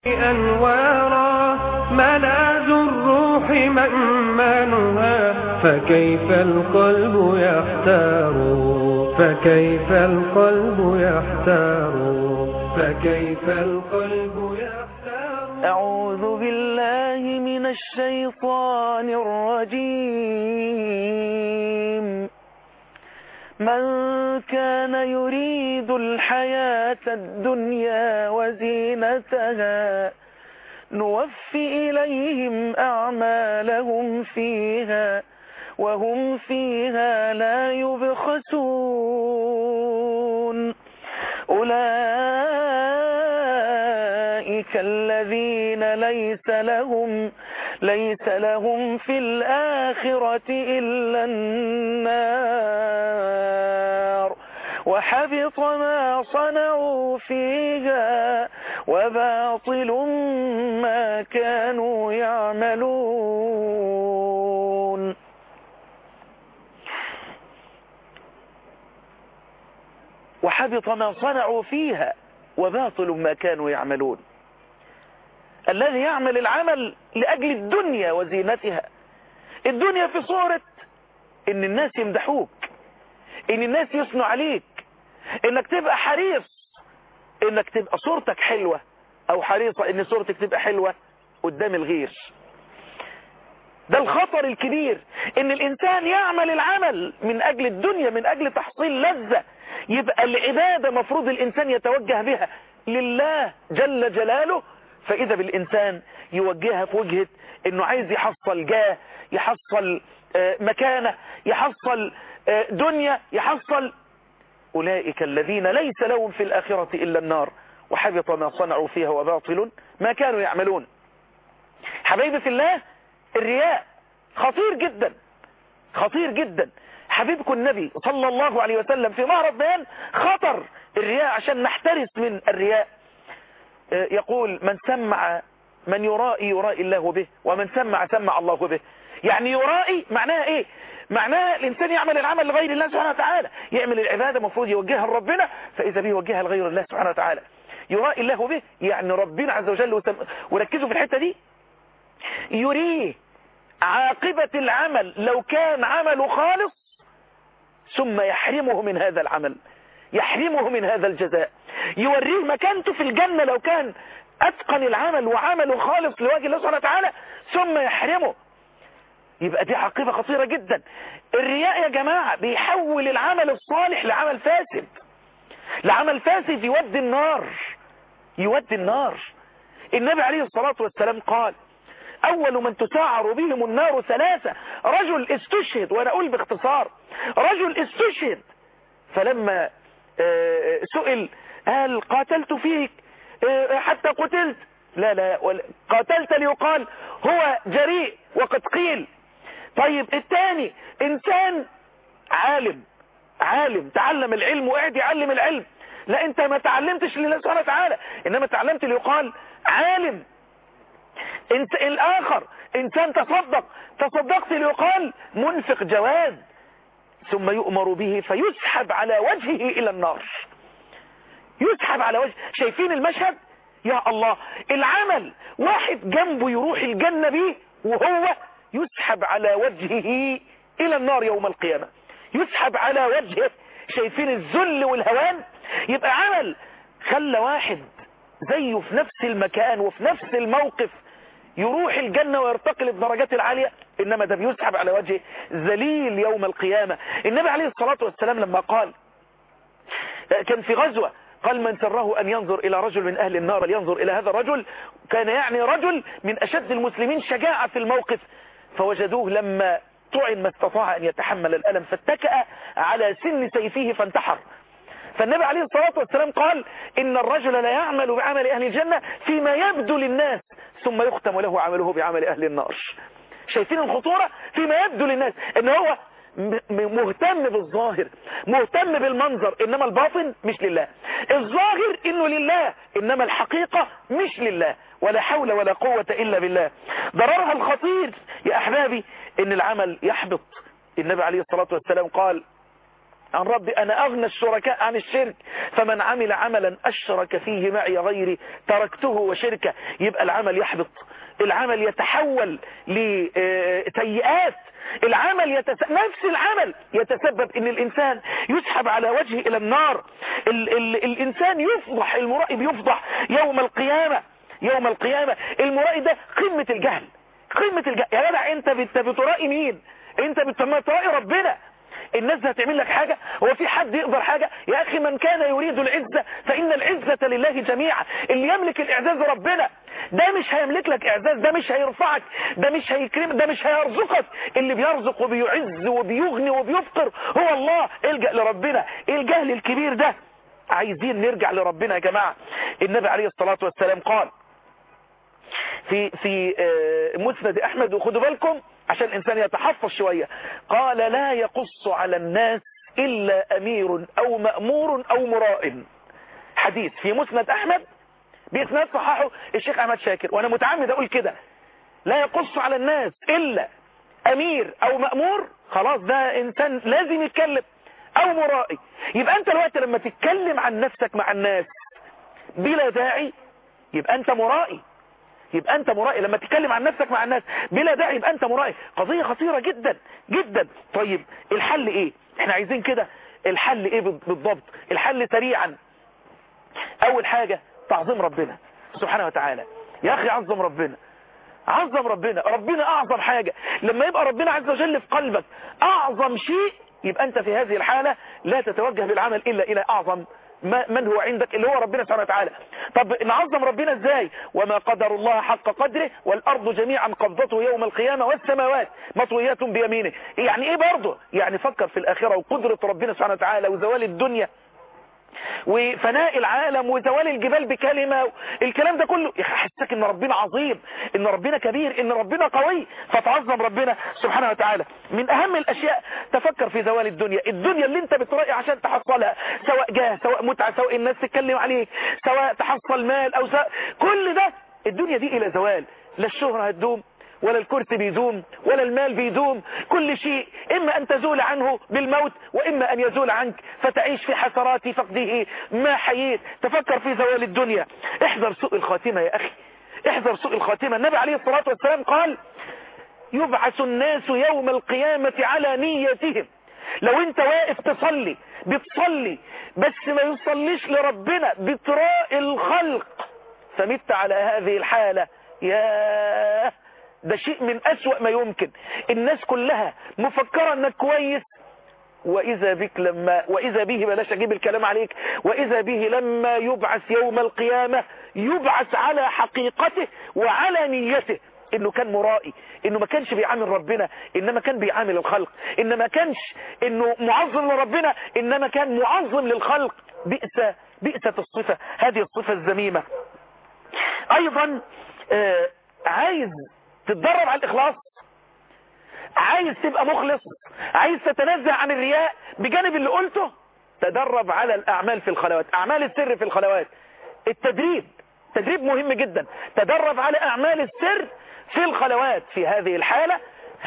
أنوارا ملاذ الروح مأمانها فكيف القلب يحتار فكيف القلب يحتار فكيف القلب يحتار أعوذ بالله من الشيطان الرجيم من كان يريد الحياة الدنيا وزينتها نوفي إليهم أعمالهم فيها وهم فيها لا يبخسون أولئك الذين ليس لهم ليس لهم في الآخرة إلا النار وحبط ما صنعوا فيها وباطل ما كانوا يعملون وحبط ما صنعوا فيها وباطل ما كانوا يعملون الذي يعمل العمل لأجل الدنيا وزينتها الدنيا في صورة ان الناس يمدحوك ان الناس يثنوا عليك انك تبقى حريص انك تبقى صورتك حلوة او حريصة ان صورتك تبقى حلوة قدام الغير ده الخطر الكبير ان الانسان يعمل العمل من اجل الدنيا من اجل تحصيل لذة يبقى العبادة مفروض الانسان يتوجه بها لله جل جلاله فاذا بالانسان يوجهها في وجهة انه عايز يحصل جاه يحصل مكانة يحصل دنيا يحصل أولئك الذين ليس لهم في الآخرة إلا النار وحبط ما صنعوا فيها وباطل ما كانوا يعملون حبيبي في الله الرياء خطير جدا خطير جدا حبيبكم النبي صلى الله عليه وسلم في معرض بيان خطر الرياء عشان نحترس من الرياء يقول من سمع من يرائي يرائي الله به ومن سمع سمع الله به يعني يرائي معناها ايه معناها الانسان يعمل العمل لغير الله سبحانه وتعالى يعمل العبادة مفروض يوجهها لربنا فاذا به يوجهها لغير الله سبحانه وتعالى يرائي الله به يعني ربنا عز وجل وسم... وركزوا في الحتة دي يريه عاقبة العمل لو كان عمله خالص ثم يحرمه من هذا العمل يحرمه من هذا الجزاء يوريه مكانته في الجنة لو كان أتقن العمل وعمله خالص لوجه الله سبحانه وتعالى ثم يحرمه يبقى دي عاقبة خطيرة جدا الرياء يا جماعة بيحول العمل الصالح لعمل فاسد لعمل فاسد يودي النار يودي النار النبي عليه الصلاة والسلام قال أول من تسعر بهم النار ثلاثة رجل استشهد وأنا أقول باختصار رجل استشهد فلما سئل قال قاتلت فيك حتى قتلت لا لا قاتلت ليقال هو جريء وقد قيل طيب الثاني انسان عالم عالم تعلم العلم وقعد يعلم العلم لا انت ما تعلمتش لله سبحانه وتعالى انما تعلمت ليقال عالم انت الاخر انسان تصدق تصدقت ليقال منفق جواد ثم يؤمر به فيسحب على وجهه الى النار يسحب على وجه شايفين المشهد يا الله العمل واحد جنبه يروح الجنة به وهو يسحب على وجهه الى النار يوم القيامة يسحب على وجهه شايفين الذل والهوان يبقى عمل خلى واحد زيه في نفس المكان وفي نفس الموقف يروح الجنة ويرتقي للدرجات العالية إنما ده بيسحب على وجهه ذليل يوم القيامة النبي عليه الصلاة والسلام لما قال كان في غزوة قال من سره أن ينظر إلى رجل من أهل النار لينظر إلى هذا الرجل كان يعني رجل من أشد المسلمين شجاعة في الموقف فوجدوه لما طعن ما استطاع أن يتحمل الألم فاتكأ على سن سيفه فانتحر فالنبي عليه الصلاة والسلام قال إن الرجل لا يعمل بعمل أهل الجنة فيما يبدو للناس ثم يختم له عمله بعمل أهل النار شايفين الخطورة فيما يبدو للناس إن هو مهتم بالظاهر مهتم بالمنظر إنما الباطن مش لله الظاهر إنه لله إنما الحقيقة مش لله ولا حول ولا قوة إلا بالله ضررها الخطير يا أحبابي إن العمل يحبط النبي عليه الصلاة والسلام قال عن ربي أنا أغنى الشركاء عن الشرك فمن عمل عملا أشرك فيه معي غيري تركته وشركه يبقى العمل يحبط العمل يتحول لسيئات العمل يتس... نفس العمل يتسبب ان الانسان يسحب على وجهه الى النار ال... ال... الانسان يفضح المرائي بيفضح يوم القيامة يوم القيامة المرائي ده قمة الجهل قمة الجهل يا جدع انت بت... بترائي مين انت بترائي ربنا الناس دي هتعمل لك حاجة هو في حد يقدر حاجة يا اخي من كان يريد العزة فان العزة لله جميعا اللي يملك الاعزاز ربنا ده مش هيملك لك اعزاز ده مش هيرفعك ده مش هيكرم ده مش هيرزقك اللي بيرزق وبيعز وبيغني وبيفقر هو الله الجأ لربنا ايه الجهل الكبير ده عايزين نرجع لربنا يا جماعة النبي عليه الصلاة والسلام قال في في مسند احمد وخدوا بالكم عشان الانسان يتحفظ شوية قال لا يقص على الناس الا امير او مأمور او مراء حديث في مسند احمد بإسناد صححه الشيخ احمد شاكر وانا متعمد اقول كده لا يقص على الناس الا امير او مأمور خلاص ده انسان لازم يتكلم او مرائي يبقى انت الوقت لما تتكلم عن نفسك مع الناس بلا داعي يبقى انت مرائي يبقى انت مرائي لما تتكلم عن نفسك مع الناس بلا داعي يبقى انت مرائي قضية خطيرة جدا جدا طيب الحل ايه احنا عايزين كده الحل ايه بالضبط الحل سريعا اول حاجة تعظيم ربنا سبحانه وتعالى يا اخي عظم ربنا عظم ربنا ربنا اعظم حاجة لما يبقى ربنا عز وجل في قلبك اعظم شيء يبقى انت في هذه الحالة لا تتوجه بالعمل الا الى اعظم ما من هو عندك اللي هو ربنا سبحانه وتعالى طب نعظم ربنا ازاي وما قدر الله حق قدره والارض جميعا قبضته يوم القيامة والسماوات مطويات بيمينه يعني ايه برضه يعني فكر في الاخرة وقدرة ربنا سبحانه وتعالى وزوال الدنيا وفناء العالم وزوال الجبال بكلمة الكلام ده كله يحسسك ان ربنا عظيم ان ربنا كبير ان ربنا قوي فتعظم ربنا سبحانه وتعالى من اهم الاشياء تفكر في زوال الدنيا الدنيا اللي انت بترأي عشان تحصلها سواء جاه سواء متعة سواء الناس تتكلم عليك سواء تحصل مال او سواء كل ده الدنيا دي الى زوال لا الشهرة هتدوم ولا الكرسي بيدوم ولا المال بيدوم كل شيء إما أن تزول عنه بالموت وإما أن يزول عنك فتعيش في حسرات فقده ما حييت تفكر في زوال الدنيا احذر سوء الخاتمة يا أخي احذر سوء الخاتمة النبي عليه الصلاة والسلام قال يبعث الناس يوم القيامة على نيتهم لو انت واقف تصلي بتصلي بس ما يصليش لربنا بتراء الخلق فمت على هذه الحالة ياه ده شيء من أسوأ ما يمكن الناس كلها مفكرة انك كويس وإذا بك لما وإذا به بلاش أجيب الكلام عليك وإذا به لما يبعث يوم القيامة يبعث على حقيقته وعلى نيته انه كان مرائي انه ما كانش بيعامل ربنا انما كان بيعامل الخلق انما ما كانش انه معظم لربنا انما كان معظم للخلق بئس بئست الصفة هذه الصفة الذميمة ايضا آه عايز تتدرب على الإخلاص عايز تبقى مخلص عايز تتنزه عن الرياء بجانب اللي قلته تدرب على الأعمال في الخلوات أعمال السر في الخلوات التدريب تدريب مهم جدا تدرب على أعمال السر في الخلوات في هذه الحالة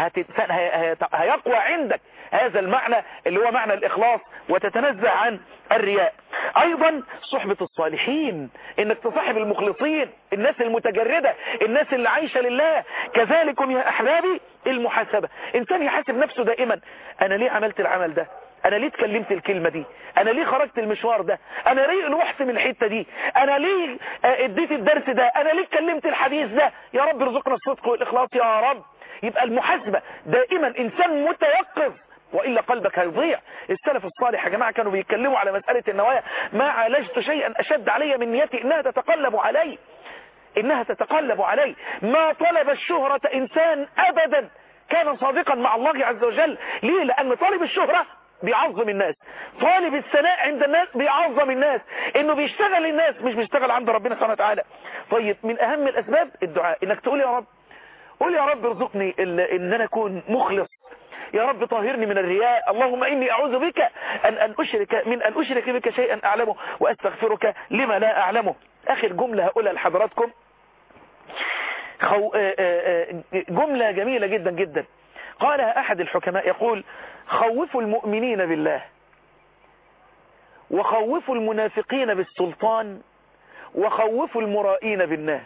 هيقوى عندك هذا المعنى اللي هو معنى الإخلاص وتتنزه عن الرياء أيضا صحبة الصالحين إنك تصاحب المخلصين الناس المتجردة الناس اللي عايشة لله كذلكم يا أحبابي المحاسبة إنسان يحاسب نفسه دائما أنا ليه عملت العمل ده انا ليه اتكلمت الكلمة دي انا ليه خرجت المشوار ده انا ليه رحت من الحتة دي انا ليه اديت الدرس ده انا ليه اتكلمت الحديث ده يا رب ارزقنا الصدق والاخلاص يا رب يبقى المحاسبة دائما انسان متيقظ وإلا قلبك هيضيع السلف الصالح يا جماعة كانوا بيتكلموا على مسألة النوايا ما عالجت شيئا أشد علي من نيتي إنها تتقلب علي إنها تتقلب علي ما طلب الشهرة إنسان أبدا كان صادقا مع الله عز وجل ليه لأن طالب الشهرة بيعظم الناس طالب الثناء عند الناس بيعظم الناس انه بيشتغل الناس مش بيشتغل عند ربنا سبحانه وتعالى طيب من اهم الاسباب الدعاء انك تقول يا رب قول يا رب ارزقني ان انا اكون مخلص يا رب طهرني من الرياء اللهم إني أعوذ بك أن, أن أشرك من أن أشرك بك شيئا أعلمه وأستغفرك لما لا أعلمه آخر جملة هقولها لحضراتكم خو... جملة جميلة جدا جدا قالها أحد الحكماء يقول خوفوا المؤمنين بالله وخوفوا المنافقين بالسلطان وخوفوا المرائين بالناس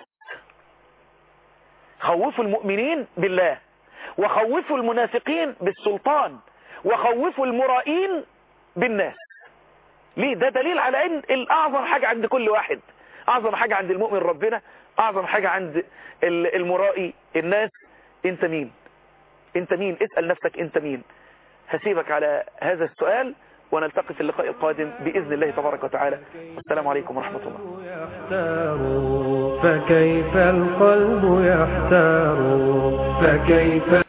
خوفوا المؤمنين بالله وخوفوا المنافقين بالسلطان وخوفوا المرائين بالناس ليه ده دليل على ان الاعظم حاجة عند كل واحد اعظم حاجة عند المؤمن ربنا اعظم حاجة عند المرائي الناس انت مين انت مين اسأل نفسك انت مين هسيبك على هذا السؤال ونلتقي في اللقاء القادم بإذن الله تبارك وتعالى السلام عليكم ورحمة الله يحتار فكيف القلب يحتار فكيف